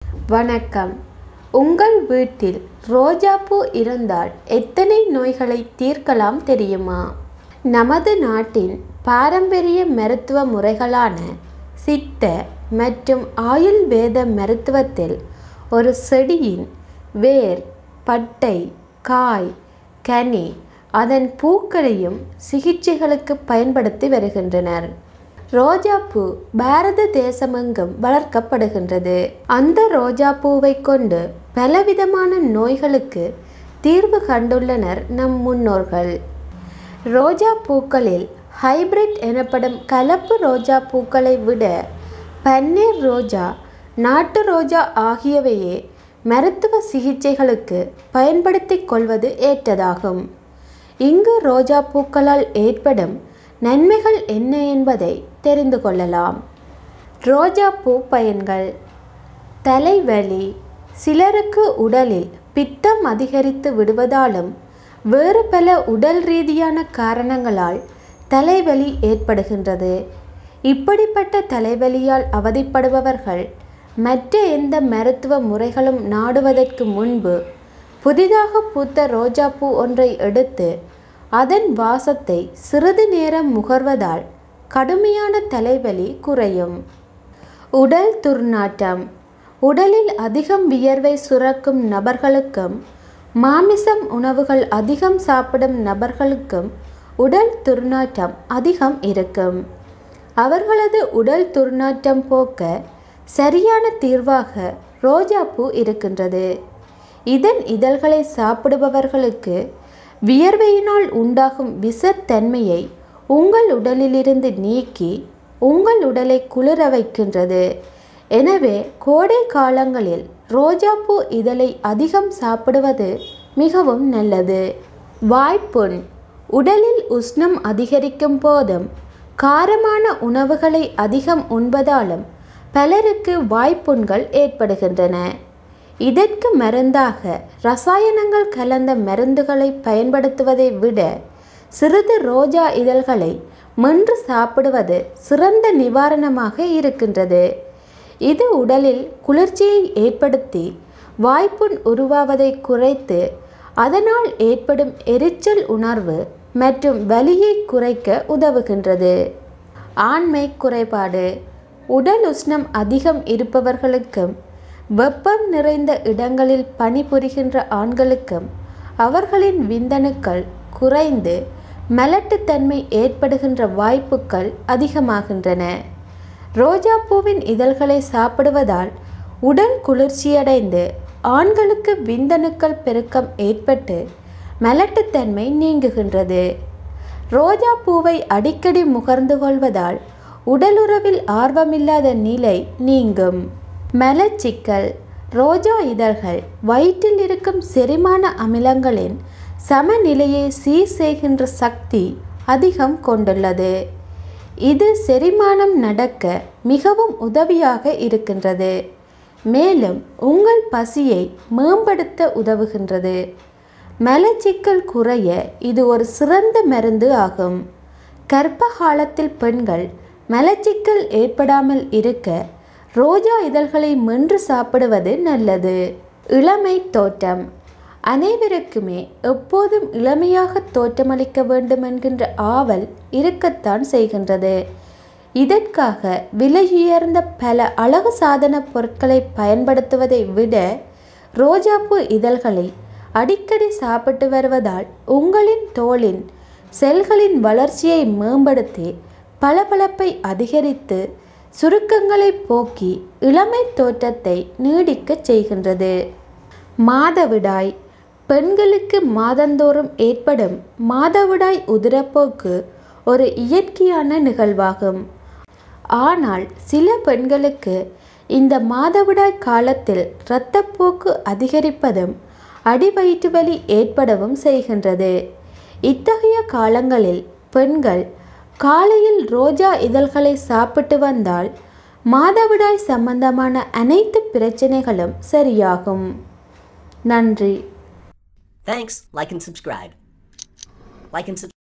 வணக்கம் உங்கள் வீட்டில் ரோஜாப்பூ இருந்தால் எத்தனை நோய்களை தீர்க்கலாம் தெரியுமா நமது நாட்டின் பாரம்பரிய மருத்துவ முறைகளான சித்த மற்றும் ஆயுர்வேத மருத்துவத்தில் ஒரு செடியின் வேர் பட்டை காய் கனி அதன் பூக்களையும் சிகிச்சைகளுக்கு பயன்படுத்தி வருகின்றனர் ரோஜாப்பூ பாரத தேசமெங்கும் வளர்க்கப்படுகின்றது அந்த ரோஜாப்பூவை கொண்டு பலவிதமான நோய்களுக்கு தீர்வு கண்டுள்ளனர் நம் முன்னோர்கள் ரோஜா பூக்களில் ஹைபிரிட் எனப்படும் கலப்பு ரோஜா பூக்களை விட பன்னீர் ரோஜா நாட்டு ரோஜா ஆகியவையே மருத்துவ சிகிச்சைகளுக்கு பயன்படுத்திக் கொள்வது ஏற்றதாகும் இங்கு ரோஜா பூக்களால் ஏற்படும் நன்மைகள் என்ன என்பதை தெரிந்து கொள்ளலாம் ரோஜா பூ பயன்கள் தலைவலி சிலருக்கு உடலில் பித்தம் அதிகரித்து விடுவதாலும் வேறு பல உடல் ரீதியான காரணங்களால் தலைவலி ஏற்படுகின்றது இப்படிப்பட்ட தலைவலியால் அவதிப்படுபவர்கள் மற்ற எந்த மருத்துவ முறைகளும் நாடுவதற்கு முன்பு புதிதாக பூத்த ரோஜாப்பூ ஒன்றை எடுத்து அதன் வாசத்தை சிறிது நேரம் முகர்வதால் கடுமையான தலைவலி குறையும் உடல் துர்நாற்றம் உடலில் அதிகம் வியர்வை சுரக்கும் நபர்களுக்கும் மாமிசம் உணவுகள் அதிகம் சாப்பிடும் நபர்களுக்கும் உடல் துர்நாற்றம் அதிகம் இருக்கும் அவர்களது உடல் துர்நாற்றம் போக்க சரியான தீர்வாக ரோஜாப்பூ இருக்கின்றது இதன் இதழ்களை சாப்பிடுபவர்களுக்கு வியர்வையினால் உண்டாகும் விஷத்தன்மையை உங்கள் உடலிலிருந்து நீக்கி உங்கள் உடலை குளிர வைக்கின்றது எனவே கோடை காலங்களில் ரோஜாப்பூ இதழை அதிகம் சாப்பிடுவது மிகவும் நல்லது வாய்ப்புண் உடலில் உஷ்ணம் அதிகரிக்கும் போதும் காரமான உணவுகளை அதிகம் உண்பதாலும் பலருக்கு வாய்ப்புண்கள் ஏற்படுகின்றன இதற்கு மருந்தாக ரசாயனங்கள் கலந்த மருந்துகளை பயன்படுத்துவதை விட சிறிது ரோஜா இதழ்களை மென்று சாப்பிடுவது சிறந்த நிவாரணமாக இருக்கின்றது இது உடலில் குளிர்ச்சியை ஏற்படுத்தி வாய்ப்புண் உருவாவதை குறைத்து அதனால் ஏற்படும் எரிச்சல் உணர்வு மற்றும் வலியை குறைக்க உதவுகின்றது ஆண்மை குறைபாடு உடல் உஷ்ணம் அதிகம் இருப்பவர்களுக்கும் வெப்பம் நிறைந்த இடங்களில் பணிபுரிகின்ற ஆண்களுக்கும் அவர்களின் விந்தணுக்கள் குறைந்து மலட்டுத்தன்மை ஏற்படுகின்ற வாய்ப்புகள் அதிகமாகின்றன ரோஜா பூவின் இதழ்களை சாப்பிடுவதால் உடல் குளிர்ச்சியடைந்து ஆண்களுக்கு விந்தணுக்கள் பெருக்கம் ஏற்பட்டு மலட்டுத்தன்மை நீங்குகின்றது ரோஜா பூவை அடிக்கடி முகர்ந்து கொள்வதால் உடலுறவில் ஆர்வமில்லாத நிலை நீங்கும் மலச்சிக்கல் ரோஜா இதழ்கள் வயிற்றில் இருக்கும் செரிமான அமிலங்களின் சமநிலையை சீர் செய்கின்ற சக்தி அதிகம் கொண்டுள்ளது இது செரிமானம் நடக்க மிகவும் உதவியாக இருக்கின்றது மேலும் உங்கள் பசியை மேம்படுத்த உதவுகின்றது மலச்சிக்கல் குறைய இது ஒரு சிறந்த மருந்து ஆகும் கர்ப்ப காலத்தில் பெண்கள் மலச்சிக்கல் ஏற்படாமல் இருக்க ரோஜா இதழ்களை மென்று சாப்பிடுவது நல்லது இளமை தோற்றம் அனைவருக்குமே எப்போதும் இளமையாக தோற்றமளிக்க வேண்டும் என்கின்ற ஆவல் இருக்கத்தான் செய்கின்றது இதற்காக விலையுயர்ந்த பல அழகு சாதன பொருட்களை பயன்படுத்துவதை விட ரோஜாப்பூ இதழ்களை அடிக்கடி சாப்பிட்டு வருவதால் உங்களின் தோலின் செல்களின் வளர்ச்சியை மேம்படுத்தி பளபளப்பை அதிகரித்து சுருக்கங்களை போக்கி இளமை தோற்றத்தை நீடிக்கச் செய்கின்றது மாதவிடாய் பெண்களுக்கு மாதந்தோறும் ஏற்படும் மாதவிடாய் உதிரப்போக்கு ஒரு இயற்கையான நிகழ்வாகும் ஆனால் சில பெண்களுக்கு இந்த மாதவிடாய் காலத்தில் இரத்தப்போக்கு அதிகரிப்பதும் அடிவயிற்று வலி ஏற்படவும் செய்கின்றது இத்தகைய காலங்களில் பெண்கள் காலையில் ரோஜா இதழ்களை சாப்பிட்டு வந்தால் மாதவிடாய் சம்பந்தமான அனைத்து பிரச்சனைகளும் சரியாகும் நன்றி Thanks. Like and subscribe. Like and subscribe.